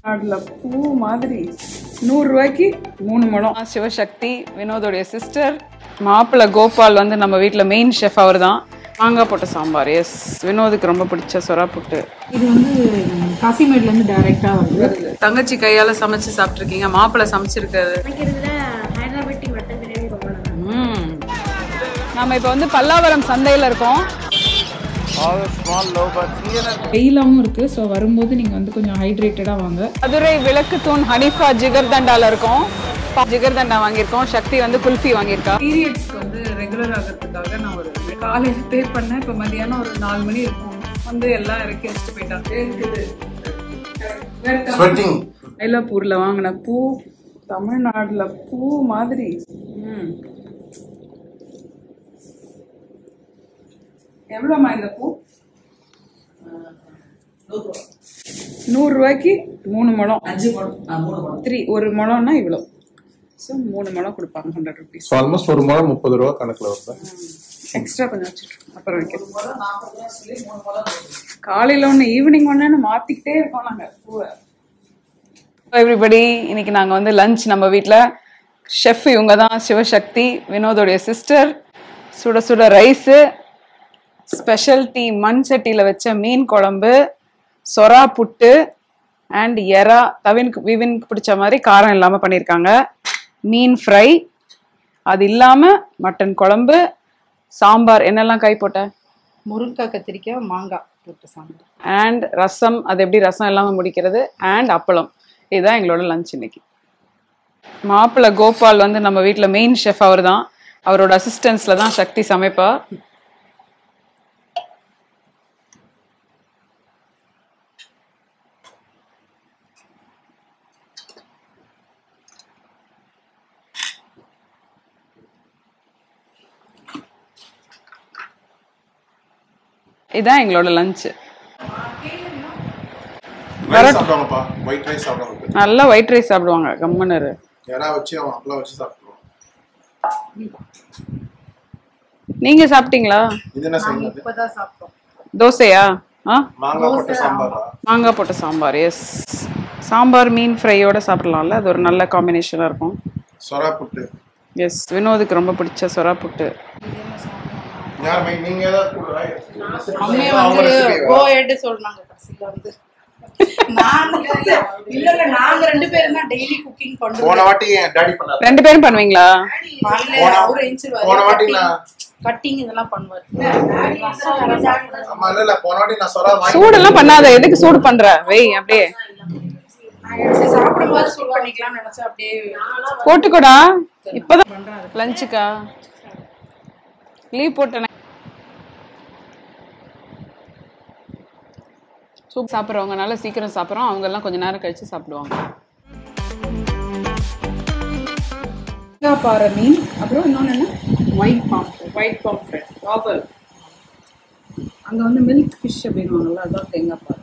அதுல பூ மாதிரி நூறு ரூபாய்க்கு மூணு முழம் சிவசக்தி வினோதோடைய சிஸ்டர் மாப்பிள்ளை கோபால் வந்து நம்ம வீட்டில் மெயின் ஷெஃப் அவர் தான் மாங்காய் போட்ட சாம்பார் எஸ் வினோதுக்கு ரொம்ப பிடிச்ச சொரா புட்டு இது வந்து காசிமேட்ல இருந்து டைரக்டா வருது தங்கச்சி கையால சமைச்சு சாப்பிட்ருக்கீங்க மாப்பிள்ளை சமைச்சிருக்காரு சமைக்கிறதுல ஹைதராபாத்தி மட்டன் பிரியாணி ரொம்ப நல்லா ம் நம்ம இப்போ வந்து பல்லாவரம் சந்தையில் இருக்கோம் வெயிலாவும் இருக்கு ஸோ வரும்போது நீங்க வந்து கொஞ்சம் ஹைட்ரேட்டடா வாங்க மதுரை விளக்கு தூண் ஹனிஃபா ஜிகர்தண்டால இருக்கோம் ஜிகர்தண்டா வாங்கியிருக்கோம் சக்தி வந்து குல்ஃபி வாங்கியிருக்கா பீரியட்ஸ்க்கு வந்து ரெகுலர் ஆகிறதுக்காக நான் ஒரு காலையில் பே பண்ணேன் இப்போ மதியானம் ஒரு நாலு மணி இருக்கும் வந்து எல்லாம் இறக்கி வச்சுட்டு போயிட்டாங்க இருக்குது ஸ்வெட்டிங் மயிலாப்பூர்ல வாங்கின பூ தமிழ்நாடுல பூ மாதிரி ம் எவ்வளோம்மா இந்த பூ நூறு ரூபாய்க்கு மூணு முழம் அஞ்சு முழம் த்ரீ ஒரு முழம்னா இவ்வளோ ஸோ மூணு முழம் கொடுப்பாங்க ஹண்ட்ரட் ருபீஸ் ஸோ ஆல்மோஸ்ட் ஒரு முறை முப்பது ரூபா கணக்குல வருது எக்ஸ்ட்ரா கொஞ்சம் வச்சுருக்கோம் அப்புறம் வைக்கிறோம் காலையில் ஒன்று ஈவினிங் ஒன்றுன்னு மாற்றிக்கிட்டே இருக்கோம் நாங்கள் பூவை எவ்ரிபடி இன்னைக்கு நாங்கள் வந்து லஞ்ச் நம்ம வீட்டில் ஷெஃப் இவங்க தான் சிவசக்தி வினோதோடைய சிஸ்டர் சுட சுட ரைஸு ஸ்பெஷல் டீ மண் சட்டியில் வச்ச மீன் குழம்பு சொரா புட்டு அண்ட் எறா தவினுக்கு விவினுக்கு பிடிச்ச மாதிரி காரம் இல்லாமல் பண்ணியிருக்காங்க மீன் ஃப்ரை அது இல்லாமல் மட்டன் குழம்பு சாம்பார் என்னெல்லாம் காய் போட்ட முருங்கைக்காய் கத்திரிக்காய் மாங்காய் போட்டு சாப்பிடுவோம் அண்ட் ரசம் அது எப்படி ரசம் இல்லாமல் முடிக்கிறது அண்ட் அப்பளம் இதுதான் எங்களோட லஞ்ச் இன்னைக்கு மாப்பிள்ளை கோபால் வந்து நம்ம வீட்டில் மெயின் ஷெஃப் அவர் தான் அவரோட அசிஸ்டன்ஸில் தான் சக்தி சமைப்பா இதுதான் எங்களோட லஞ்சு ரைஸ் சாப்பிடுவாங்கப்பா ஒயிட் ரைஸ் சாப்பிடுவாங்க நல்லா ஒயிட் ரைஸ் சாப்பிடுவாங்க கம்மனரு யாரா வச்சு அவன் அப்பெல்லாம் வச்சு சாப்பிடுவான் நீங்க சாப்பிட்டீங்களா இது என்ன செய்யுது இப்பதான் சாப்பிட்டோம் தோசையா ஆ மாங்காய் போட்ட சாம்பாரா மாங்காய் போட்ட சாம்பார் எஸ் சாம்பார் மீன் ஃப்ரையோட சாப்பிடலாம்ல அது ஒரு நல்ல காம்பினேஷனாக இருக்கும் சொரா புட்டு எஸ் வினோதுக்கு ரொம்ப பிடிச்ச சொரா புட்டு யார் மை- நீங்க ஏதாவது கூட அம்மையை அவங்க வந்து recipe வா? கோ எடு சொல்றாங்க கடைசியில வந்து நான் இல்ல இல்ல நாங்க ரெண்டு பேரும் தான் டெய்லி குக்கிங் போன பண்றோம் வாட்டி என் டாடி பண்ணாரு ரெண்டு பேரும் பண்ணுவீங்களா போன- அவரு எஞ்சிருவாரு போன வாட்டி நான் கட்டிங் இதெல்லாம் பண்ணுவாரு ஆமா இல்ல இல்ல போன வாட்டி நான் சொரா வாங்கி சூடெல்லாம் பண்ணாத எதுக்கு சூடு பண்ற வெய் அப்படியே சரி, சாப்பிடும்போது சூட் பண்ணிக்கலாம்னு நினைச்சா அப்படியே போட்டுக்கோடா இப்பதான் லஞ்சுக்கா லீவ் போட்டேனே சூப் சாப்பிட்றவங்கனால சீக்கிரம் சாப்பிட்றோம் அவங்க எல்லாம் கொஞ்ச நேரம் கழிச்சு சாப்பிடுவாங்க பாறை மீன் அப்புறம் இன்னொன்று என்ன ஒயிட் பாம் ஒயிட் பாம்ஃப்ரெட் வாவல் அங்கே வந்து மில்க் ஃபிஷ் அப்படின்வாங்கல்ல அதான் தேங்காய் பாறை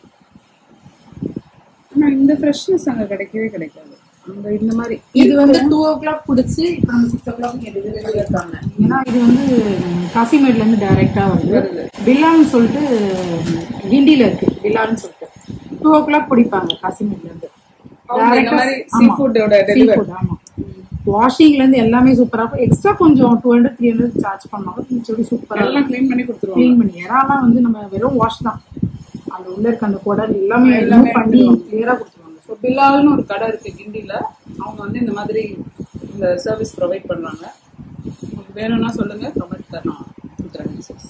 ஆனால் இந்த ஃப்ரெஷ்னஸ் அங்கே கிடைக்கவே கிடைக்காது அங்கே இந்த மாதிரி இது வந்து டூ ஓ கிளாக் பிடிச்சி இப்போ நம்ம சிக்ஸ் ஓ கிளாக் டெலிவரி பண்ணியிருக்காங்க ஏன்னா இது வந்து காசிமேட்ல இருந்து டைரக்டா வருது பில்லான்னு சொல்லிட்டு கிண்டியில இருக்கு பில்லான்னு சொல்லிட்டு டூ ஓ கிளாக் பிடிப்பாங்க காசிமேட்ல இருந்து அவங்க இந்த மாதிரி seafood-ஓட delivery. ஆமா வாஷிங்ல இருந்து எல்லாமே சூப்பரா இருக்கும் எக்ஸ்ட்ரா கொஞ்சம் two hundred three hundred charge பண்ணாங்க மிச்சபடி சூப்பரா எல்லாம் க்ளீன் பண்ணி கொடுத்துருவாங்க க்ளீன் பண்ணி இறாலாம் வந்து நம்ம வெறும் வாஷ் தான் அந்த உள்ள இருக்க அந்த குடல் எல்லாமே எல்லாமே எல்லாமே பண்ணி கிளியரா கொடுத்துருவாங்க ஸோ பில்லால்னு ஒரு கடை இருக்கு கிண்டியில் அவங்க வந்து இந்த மாதிரி இந்த சர்வீஸ் ப்ரொவைட் பண்ணுறாங்க உங்களுக்கு வேணும்னா சொல்லுங்க ப்ரொவைட் தரலாம் கொடுத்துறேன் சார்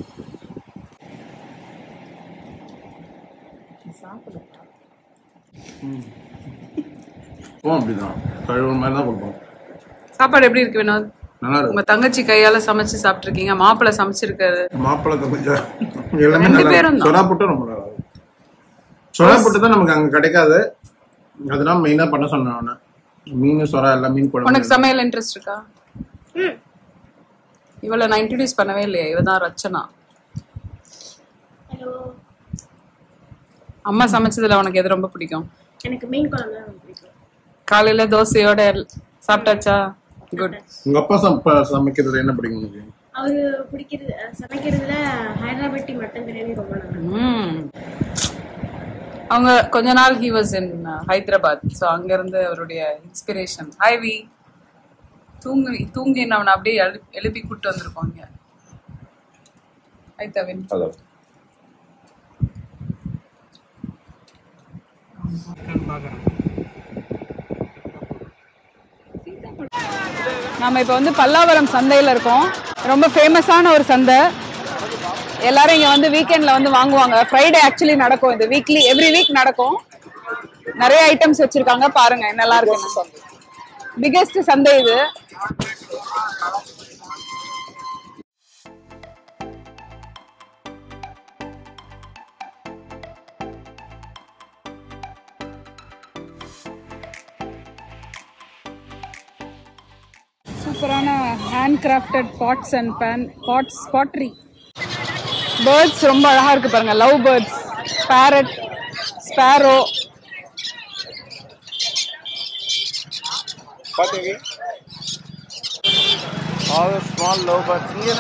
ஓ அப்படிதான் கழுவுற மாதிரி தான் கொடுப்போம் சாப்பாடு எப்படி இருக்கு வினோத் நல்லா இருக்கும் உங்க தங்கச்சி கையால சமைச்சு சாப்பிட்டுருக்கீங்க மாப்பிள்ளை சமைச்சிருக்காரு மாப்பிள்ளை கொஞ்சம் எல்லாமே ரெண்டு நல்லா பேரும் இருக்கும். சொரா புட்டு ரொம்ப நல்லா இருக்கும் சொரா புட்டு தான் நமக்கு அங்க கிடைக்காது அதுதான் மெயினா பண்ண சொன்னேன் அவனை மீன் சொரா எல்லாம் மீன் குழம்பு உனக்கு சமையல் இன்ட்ரெஸ்ட் இருக்கா இவளை நான் இன்ட்ரடியூஸ் பண்ணவே இல்லையா இவ தான் ரச்சனா ஹலோ அம்மா சமைச்சதுல உனக்கு எது ரொம்ப பிடிக்கும் எனக்கு மீன் குழம்பு தான் ரொம்ப பிடிக்கும் காலையில தோசையோட சாப்பிட்டாச்சா குட் உங்க அப்பா சம- சமைக்கிறது என்ன பிடிக்கும் உனக்கு அவரு பிடிக்கிறது அஹ், சமைக்கிறதுல ஹைதராபாத்தி மட்டன் பிரியாணி ரொம்ப நல்லா இருக்கும். ம் அவங்க கொஞ்ச நாள் he was in Hyderabad so அங்கேருந்து அவருடைய இன்ஸ்பிரேஷன் ஹாய் வி தூங்கு தூங்கி அவனை அப்படியே எழு- எழுப்பி கூட்டு வந்திருக்கோம் இங்க ஹாய் தவின் ஹலோ நாம இப்போ வந்து பல்லாவரம் சந்தையில் இருக்கோம் ரொம்ப ஃபேமஸான ஒரு சந்தை எல்லாரும் இங்க வந்து வீக்கெண்ட்ல வந்து வாங்குவாங்க ஃப்ரைடே ஆக்சுவலி நடக்கும் இது வீக்லி எவ்ரி வீக் நடக்கும் நிறைய ஐட்டம்ஸ் வச்சிருக்காங்க பாருங்க என்னெல்லாம் இருக்கு பிகெஸ்ட் சந்தை இது சூப்பரான hand crafted pots and pan pots pottery birds ரொம்ப அழகா இருக்கு பாருங்க லவ் பேர்ட்ஸ் பேரட் ஸ்பேரோ பாத்தீங்க ஆல் ஸ்மால் லவ் பர்ட்ஸ் இங்கே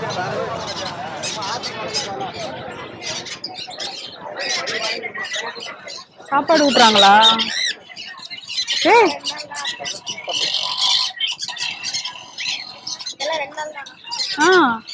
சாப்பாடு ஊட்டுறாங்களா ஏய் ஆ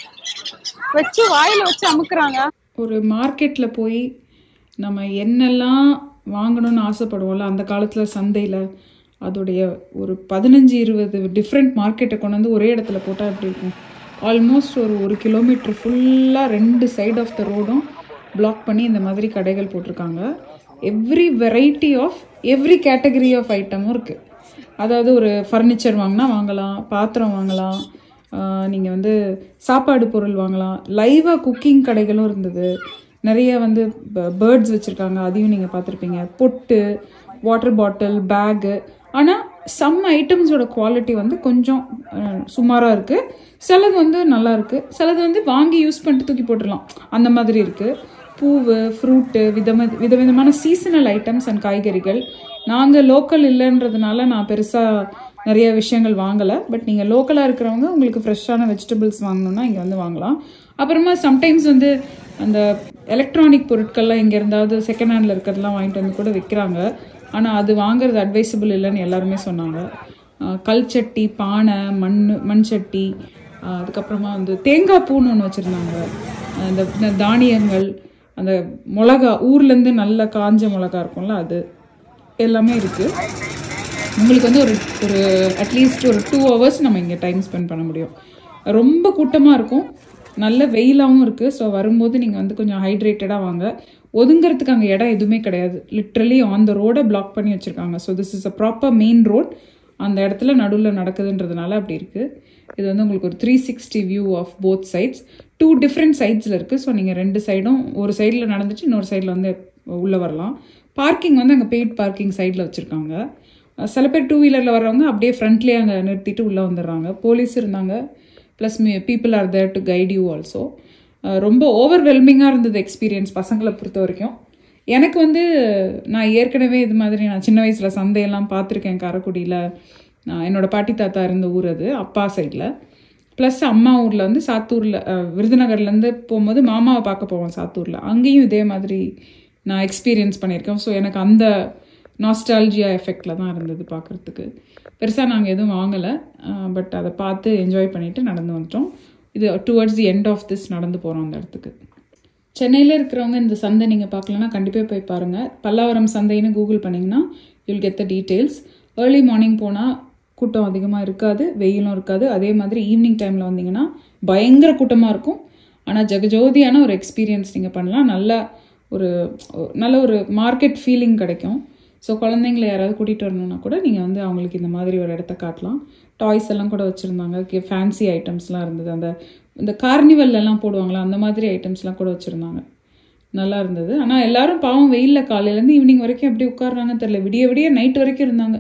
வச்சு வாயில வச்சு அமுக்குறாங்க ஒரு மார்க்கெட்டில் போய் நம்ம என்னெல்லாம் வாங்கணும்னு ஆசைப்படுவோம்ல அந்த காலத்தில் சந்தையில் அதோடைய ஒரு பதினஞ்சு இருபது டிஃப்ரெண்ட் மார்க்கெட்டை கொண்டு வந்து ஒரே இடத்துல போட்டால் எப்படி இருக்கும் ஆல்மோஸ்ட் ஒரு ஒரு கிலோமீட்டர் ஃபுல்லாக ரெண்டு சைடு ஆஃப் த ரோடும் பிளாக் பண்ணி இந்த மாதிரி கடைகள் போட்டிருக்காங்க every variety of every category of ஐட்டமும் இருக்குது அதாவது ஒரு ஃபர்னிச்சர் வாங்கினா வாங்கலாம் பாத்திரம் வாங்கலாம் நீங்கள் வந்து சாப்பாடு பொருள் வாங்கலாம் லைவாக குக்கிங் கடைகளும் இருந்தது நிறைய வந்து பேர்ட்ஸ் வச்சுருக்காங்க அதையும் நீங்கள் பார்த்துருப்பீங்க பொட்டு வாட்டர் பாட்டில் பேகு ஆனால் சம் ஐட்டம்ஸோட குவாலிட்டி வந்து கொஞ்சம் சுமாராக இருக்குது சிலது வந்து நல்லா இருக்குது சிலது வந்து வாங்கி யூஸ் பண்ணிட்டு தூக்கி போட்டுடலாம் அந்த மாதிரி இருக்குது பூவு ஃப்ரூட்டு விதம விதவிதமான சீசனல் ஐட்டம்ஸ் அண்ட் காய்கறிகள் நாங்கள் லோக்கல் இல்லைன்றதுனால நான் பெருசாக நிறைய விஷயங்கள் வாங்கலை பட் நீங்கள் லோக்கலாக இருக்கிறவங்க உங்களுக்கு ஃப்ரெஷ்ஷான வெஜிடபிள்ஸ் வாங்கணும்னா இங்கே வந்து வாங்கலாம் அப்புறமா சம்டைம்ஸ் வந்து அந்த எலக்ட்ரானிக் பொருட்கள்லாம் இங்கே இருந்தாவது செகண்ட் ஹேண்டில் இருக்கிறதெல்லாம் வாங்கிட்டு வந்து கூட விற்கிறாங்க ஆனால் அது வாங்குறது அட்வைசபிள் இல்லைன்னு எல்லாருமே சொன்னாங்க அஹ் கல் சட்டி பானை மண் மண் சட்டி அஹ் அதுக்கப்புறமா வந்து தேங்காய் பூன்னு ஒன்று வச்சுருந்தாங்க அந்த இந்த தானியங்கள் அந்த மிளகா ஊர்லேருந்து நல்ல காஞ்ச மிளகா இருக்கும்ல அது எல்லாமே இருக்குது உங்களுக்கு வந்து ஒரு ஒரு அட்லீஸ்ட் ஒரு டூ ஹவர்ஸ் நம்ம இங்கே டைம் ஸ்பெண்ட் பண்ண முடியும் ரொம்ப கூட்டமாக இருக்கும் நல்ல வெயிலாகவும் இருக்குது ஸோ வரும்போது நீங்கள் வந்து கொஞ்சம் ஹைட்ரேட்டடாக வாங்க ஒதுங்கிறதுக்கு அங்கே இடம் எதுவுமே கிடையாது லிட்ரலி ஆன் த ரோடை பிளாக் பண்ணி வச்சுருக்காங்க so this is a proper main road அந்த இடத்துல நடுவில் நடக்குதுன்றதுனால அப்படி இருக்குது இது வந்து உங்களுக்கு ஒரு three sixty view of both sides two different சைட்ஸில் இருக்குது ஸோ நீங்கள் ரெண்டு சைடும் ஒரு சைடில் நடந்துட்டு இன்னொரு சைடில் வந்து உள்ளே வரலாம் பார்க்கிங் வந்து அங்கே பெய்ட் பார்க்கிங் சைடில் வச்சுருக்காங்க சில பேர் டூ வீலரில் வர்றவங்க அப்படியே ஃப்ரண்ட்லேயே அங்கே நிறுத்திட்டு உள்ளே வந்துடுறாங்க போலீஸ் இருந்தாங்க plus me people are there to guide you also ரொம்ப ஓவர்வெல்மிங்காக இருந்தது எக்ஸ்பீரியன்ஸ் பசங்களை பொறுத்த வரைக்கும் எனக்கு வந்து நான் ஏற்கனவே இது மாதிரி நான் சின்ன வயசில் சந்தையெல்லாம் பார்த்துருக்கேன் காரைக்குடியில் நான் என்னோட பாட்டி தாத்தா இருந்த ஊர் அது அப்பா சைடில் ப்ளஸ் அம்மா ஊரில் வந்து சாத்தூரில் விருதுநகர்லேருந்து போகும்போது மாமாவை பார்க்க போவோம் சாத்தூரில் அங்கேயும் இதே மாதிரி நான் எக்ஸ்பீரியன்ஸ் பண்ணியிருக்கேன் ஸோ எனக்கு அந்த நாஸ்டாலஜியா எஃபெக்டில் தான் இருந்தது பார்க்குறதுக்கு பெருசாக நாங்கள் எதுவும் வாங்கலை பட் அதை பார்த்து என்ஜாய் பண்ணிவிட்டு நடந்து வந்துட்டோம் இது towards the end of this நடந்து போகிறோம் அந்த இடத்துக்கு சென்னையில் இருக்கிறவங்க இந்த சந்தை நீங்கள் பார்க்கலன்னா கண்டிப்பாக போய் பாருங்கள் பல்லாவரம் சந்தைன்னு கூகுள் பண்ணிங்கன்னா you'll get the details early morning போனால் கூட்டம் அதிகமாக இருக்காது வெயிலும் இருக்காது அதே மாதிரி ஈவினிங் டைமில் வந்தீங்கன்னா பயங்கர கூட்டமாக இருக்கும் ஆனால் ஜெகஜோதியான ஒரு எக்ஸ்பீரியன்ஸ் நீங்கள் பண்ணலாம் நல்ல ஒரு நல்ல ஒரு மார்க்கெட் ஃபீலிங் கிடைக்கும் ஸோ குழந்தைங்கள யாராவது கூட்டிகிட்டு வரணுன்னா கூட நீங்கள் வந்து அவங்களுக்கு இந்த மாதிரி ஒரு இடத்த காட்டலாம் டாய்ஸ் எல்லாம் கூட வச்சுருந்தாங்க ஃபேன்சி ஐட்டம்ஸ்லாம் இருந்தது அந்த இந்த கார்னிவல் எல்லாம் போடுவாங்களா அந்த மாதிரி ஐட்டம்ஸ்லாம் கூட வச்சுருந்தாங்க நல்லா இருந்தது ஆனால் எல்லாரும் பாவம் வெயிலில் காலையிலேருந்து ஈவினிங் வரைக்கும் எப்படி உட்காடுறாங்கன்னு தெரியல விடிய விடிய நைட் வரைக்கும் இருந்தாங்க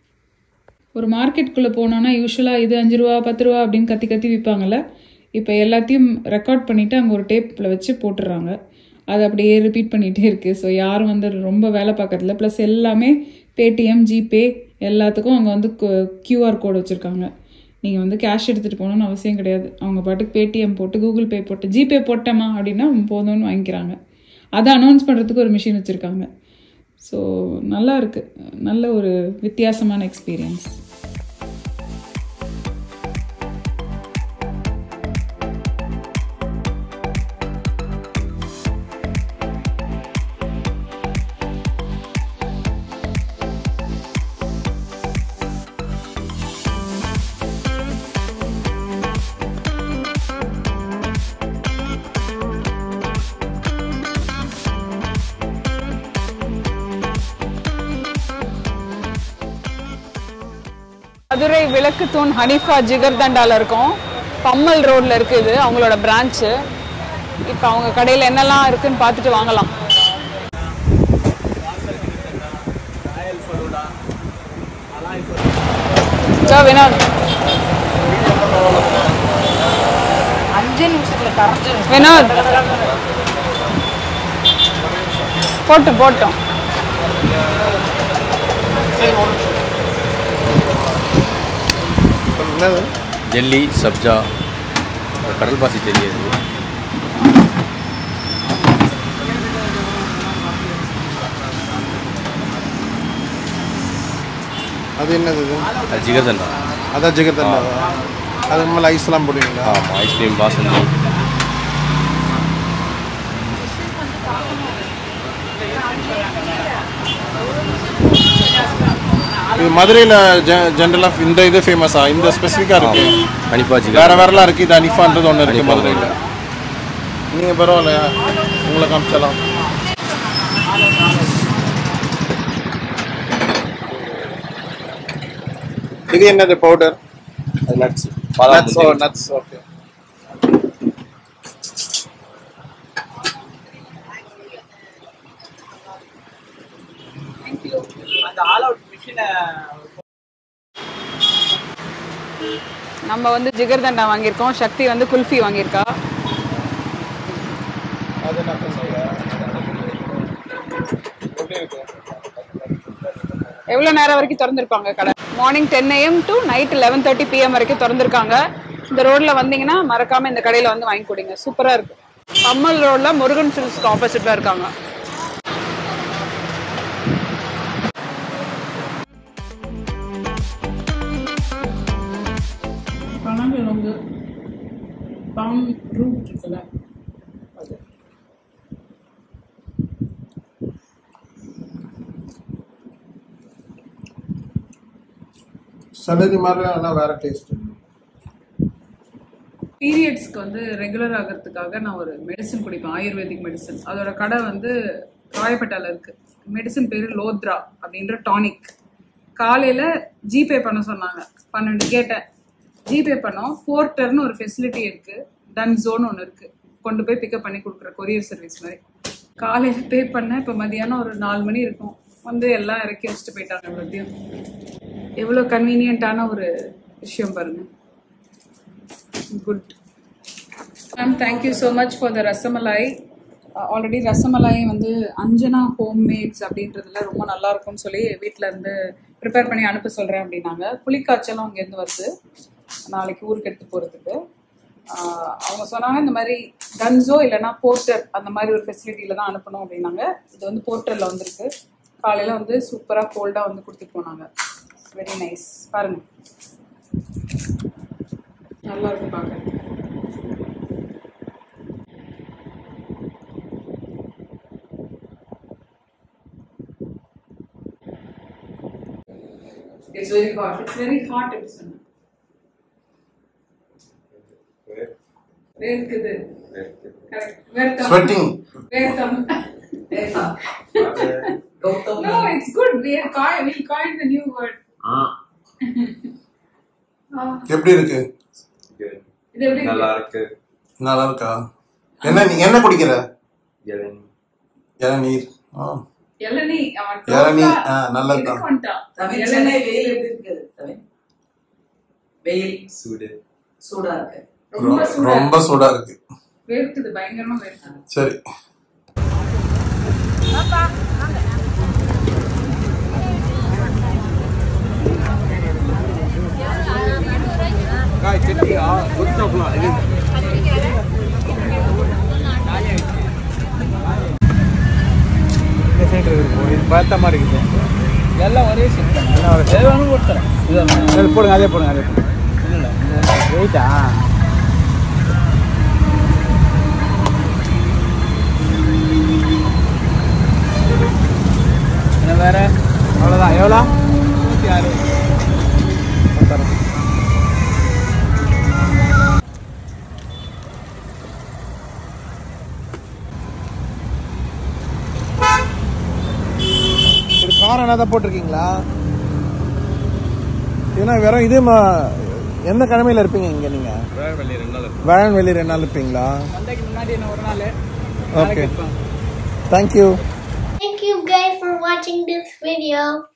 ஒரு மார்க்கெட்டுக்குள்ளே போனோன்னா யூஸ்வலாக இது அஞ்சு ரூபா பத்து ரூபா அப்படின்னு கத்தி கத்தி விற்பாங்கல்ல இப்போ எல்லாத்தையும் ரெக்கார்ட் பண்ணிவிட்டு அங்கே ஒரு டேப்பில் வச்சு போட்டுடுறாங்க அது அப்படியே ரிப்பீட் பண்ணிகிட்டே இருக்குது ஸோ யாரும் வந்து ரொம்ப வேலை பார்க்கறதில்ல ப்ளஸ் எல்லாமே பேடிஎம் ஜிபே எல்லாத்துக்கும் அங்கே வந்து கியூஆர் கோடு வச்சுருக்காங்க நீங்கள் வந்து கேஷ் எடுத்துகிட்டு போகணுன்னு அவசியம் கிடையாது அவங்க பாட்டுக்கு பேடிஎம் போட்டு கூகுள் பே போட்டு ஜிபே போட்டோமா அப்படின்னா போதும்னு வாங்கிக்கிறாங்க அதை அனௌன்ஸ் பண்ணுறதுக்கு ஒரு மிஷின் வச்சுருக்காங்க ஸோ நல்லா இருக்கு நல்ல ஒரு வித்தியாசமான எக்ஸ்பீரியன்ஸ் மதுரை விளக்கு தூண் ஹனிஃபா ஜிகர்தண்டால இருக்கும் பம்மல் ரோட்ல இருக்கு இது அவங்களோட பிரான்ச்சு இப்போ அவங்க கடையில் என்னெல்லாம் இருக்குன்னு பார்த்துட்டு வாங்கலாம் சோ வினோத் அஞ்சு நிமிஷத்துல கரைஞ்சு வினோத் போட்டு போட்டோம் என்னது ஜெல்லி சப்ஜா கடல் பாசி தெரியாது அது என்னது இது அது ஜிகர்தண்டா அதான் ஜிகர்தண்டா அதுக்கு மேலே ஐஸ்லாம் போடுவீங்களா ஆமாம் ஐஸ்கிரீம் பாசந்தி இது மதுரையில் ஜென்ரலாக இந்த இது ஃபேமஸா இந்த ஸ்பெசிஃபிக்காக இருக்கு ஹனிஃபா வேற ஜிகர் வேறலாம் இருக்கு இது அனிஃபான்றது ஒன்று இருக்கு அனிஃபா. மதுரையில் நீங்கள் பரவாயில்லையா உங்களை காமிச்சலாம் இது என்னது பவுடர் அது நட்ஸ் பாதாம் நட்ஸ் ஓ முந்திரி. நட்ஸ் ஓகே நம்ம வந்து ஜிகர்தண்டா வாங்கியிருக்கோம் சக்தி வந்து குல்ஃபி வாங்கியிருக்கா அது என்ன பண்ணுங்க எப்படி இருக்கு எவ்வளோ நேரம் வரைக்கும் திறந்துருப்பாங்க கடை morning ten AM to night eleven thirty PM வரைக்கும் திறந்துருக்காங்க இந்த ரோட்ல வந்தீங்கன்னா மறக்காம இந்த கடையில வந்து வாங்கி கொடுங்க சூப்பரா இருக்கு அம்மல் ரோட்ல முருகன் சில்ஸ்க்கு ஆப்போசிட்ல இருக்காங்க பனங்கிழங்கு பாம் ரூட் இருக்குல்ல அது சடலி மாதிரி ஆனால் வேற டேஸ்ட் பீரியட்ஸ்க்கு வந்து ரெகுலர் ஆகிறதுக்காக நான் ஒரு மெடிசன் குடிப்பேன் ஆயுர்வேதிக் மெடிசன் அதோட கடை வந்து ராயப்பேட்டால இருக்கு மெடிசன் பேரு லோத்ரா அப்படின்ற டானிக் காலையில ஜிபே பண்ண சொன்னாங்க பன்னெண்டு கேட்டேன் ஜிபே பண்ணோம் போர்ட்டர்னு ஒரு ஃபெசிலிட்டி இருக்கு டன் ஜோன் ஒன்று இருக்கு கொண்டு போய் பிக்கப் பண்ணி கொடுக்குற கொரியர் சர்வீஸ் மாதிரி காலையில பே பண்ணேன் இப்போ மதியானம் ஒரு நாலு மணி இருக்கும் வந்து எல்லாம் இறக்கி வச்சுட்டு போயிட்டாங்க எல்லாத்தையும் எவ்வளோ கன்வீனியண்ட்டான ஒரு விஷயம் பாருங்க good ma'am thank you so much for the rasmalai already rasmalai வந்து அஞ்சனா ஹோம் மேட்ஸ் அப்படின்றதுல ரொம்ப நல்லா இருக்கும்னு சொல்லி வீட்டில் இருந்து ப்ரிப்பேர் பண்ணி அனுப்ப சொல்கிறேன் அப்படின்னாங்க புளிக்காய்ச்சலும் அங்கேருந்து வருது நாளைக்கு ஊருக்கு எடுத்து போகிறதுக்கு அவங்க சொன்னாங்க இந்த மாதிரி கன்ஸோ இல்லைன்னா போர்ட்டர் அந்த மாதிரி ஒரு ஃபெசிலிட்டியில் தான் அனுப்பணும் அப்படின்னாங்க இது வந்து போர்ட்டரில் வந்திருக்கு காலையில் வந்து சூப்பராக கோல்டாக வந்து கொடுத்துட்டு போனாங்க வெரி நைஸ் பாருங்க நல்லா இருக்கு பார்க்க It's very hot. It's very hot episode. வேர்க்குது Correct. வேர்த்தம். Sweating. வேர்த்தம். no, it's good. We are coin, we coined the new word. எப்படி இருக்கு இது எப்படி இருக்கு? நல்லா இருக்கு நல்லா இருக்கா என்ன நீ என்ன குடிக்கிற இளநீ. இளநீர் ஆ இளநீ, அவன் இளநீ, டோட்டா ஆ, நல்லதுதான். இதுக்கு வந்துட்டான். தமிழ் இளநீ. சென்னை வெயில் எப்படி இருக்குது தமிழ் வெயில் சூடு சூடா இருக்கு ரொம்ப சூடா ரொம்ப சூடா இருக்கு வேர்க்குது பயங்கரமா வேர்க்குது சரி மீட்டர் இருக்கும் இது பார்த்த மாதிரி இருக்குது எல்லாம் ஒரே ஷிஃப்ட் எல்லாம் ஒரே எது வேணும் கொடுத்துறேன் இது போடுங்க அதே போடுங்க அதே போடுங்க இல்லை வெயிட்டா என்ன வேற அவ்வளோதான் எவ்வளோ நூற்றி ஆறு தரேன் இது காரம் என்ன போட்டிருக்கீங்களா ஏன்னா வெறும் இது ம- எந்த கிழமையில இருப்பீங்க இங்க நீங்க வெளியே ரெண்டு நாள் இருக்கு வேளாண் வெளி ரெண்டு நாள் இருப்பீங்களா சந்தைக்கு முன்னாடி என்ன ஒரு நாள் okay thank you Thank you guys for watching this video.